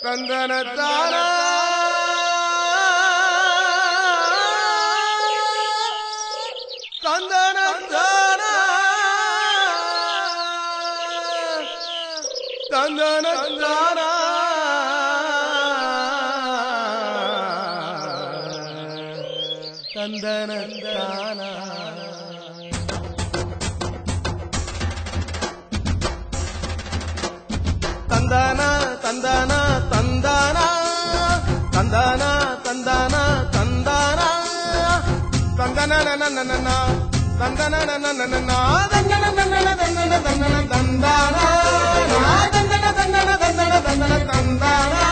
தந்தனத்தானா தந்தனத்தானா தந்தனத்தானா தந்தனத்தானா தந்தானா தந்தானா தந்தானா தந்தானா தந்தானா தந்தானா தந்தனா நனனனனா தந்தனா நனனனனா தந்தன தந்தன தந்தன தந்தன தந்தானா தந்தன தந்தன தந்தன தந்தன தந்தானா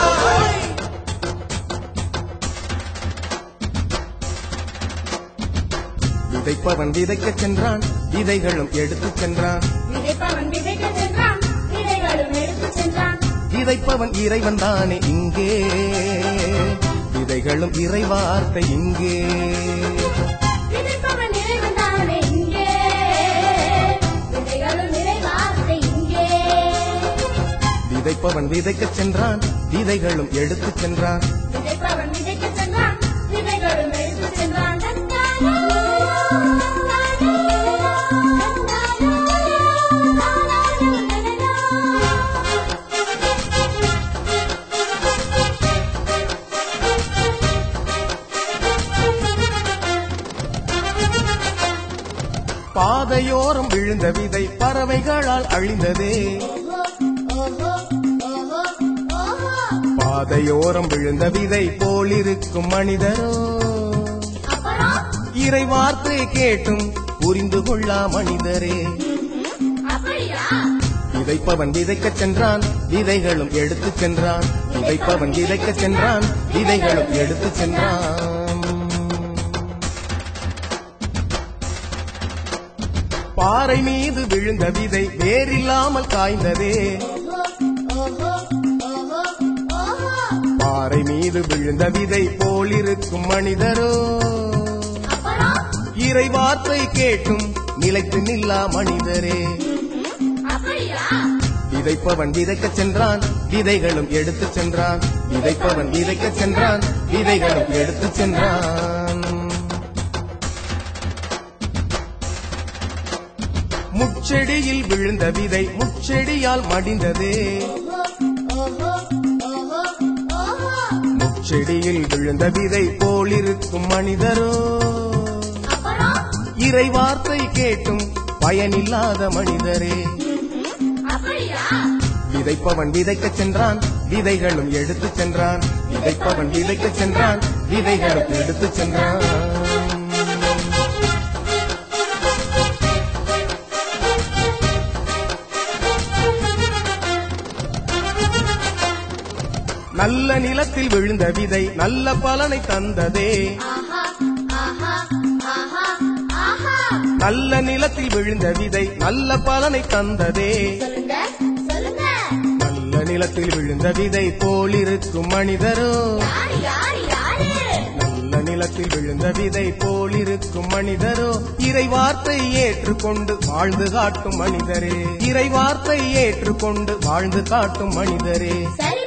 விதைப்பவன் விதைக்கச் சென்றான் விதைகளும் எடுத்துச் சென்றான் விதைப்பவன் விதைக்க சென்றான் விதைகளும் எடுத்துச் சென்றான் விதைப்பவன் இறைவன் தானே இங்கே விதைகளும் இறைவார்த்தை இங்கே விதைப்பவன் இறைவன் தானே இங்கே விதைகளும் இறைவார்த்தை இங்கே விதைப்பவன் விதைக்கச் சென்றான் விதைகளும் எடுத்துச் சென்றான் விதைப்பவன் விதைக்க சென்றான் விதைகளும் எடுத்துச் சென்றான் தந்தானா, தந்தானா, பாதையோரம் விழுந்த விதை பறவைகளால் அழிந்ததே ஓஹோ, ஓஹோ, ஓஹோ, ஓஹோ. பாதையோரம் விழுந்த விதை போலிருக்கும் மனிதரோ அப்புறம் இறை வார்த்தை கேட்டும் புரிந்து கொள்ளா மனிதரே அப்படியா விதைப்பவன் விதைக்கச் சென்றான் விதைகளும் எடுத்துச் சென்றான் விதைப்பவன் விதைக்கச் சென்றான் விதைகளும் எடுத்துச் சென்றான் பாறை மீது விழுந்த விதை வேறில்லாமல் காய்ந்ததே ஓஹோ, ஓஹோ, ஓஹோ, ஓஹோ. பாறை மீது விழுந்த விதை போலிருக்கும் மனிதரோ அப்புறம் இறை வார்த்தை கேட்டும் நிலைத்து நில்லா மனிதரே அப்படியா விதைப்பவன் விதைக்கச் சென்றான் விதைகளும் எடுத்துச் சென்றான் விதைப்பவன் விதைக்கச் சென்றான் விதைகளும் எடுத்துச் சென்றான் முச்செடியில் விழுந்த விதை முச்செடியால் மடிந்ததே ஓஹோ, ஓஹோ, ஓஹோ, ஓஹோ. முச்செடியில் விழுந்த விதை போலிருக்கும் மனிதரோ அப்புறம் இறை வார்த்தை கேட்டும் பயனில்லாத மனிதரே அப்படியா விதைப்பவன் விதைக்கச் சென்றான் விதைகளும் எடுத்துச் சென்றான் விதைப்பவன் விதைக்கச் சென்றான் விதைகளும் எடுத்துச் சென்றான் நல்ல நிலத்தில் விழுந்த விதை நல்ல பலனை தந்ததே ஆஹா ஆஹா ஆஹா ஆஹா நல்ல நிலத்தில் விழுந்த விதை நல்ல பலனை தந்ததே சொல்லுங்க சொல்லுங்க நல்ல நிலத்தில் விழுந்த விதை போலிருக்கும் மனிதரோ யாரு யாரு யாரு நல்ல நிலத்தில் விழுந்த விதை போலிருக்கும் மனிதரோ இறை வார்த்தை ஏற்றுக்கொண்டு வாழ்ந்து காட்டும் மனிதரே இறை வார்த்தை ஏற்றுக்கொண்டு வாழ்ந்து காட்டும் மனிதரே சரி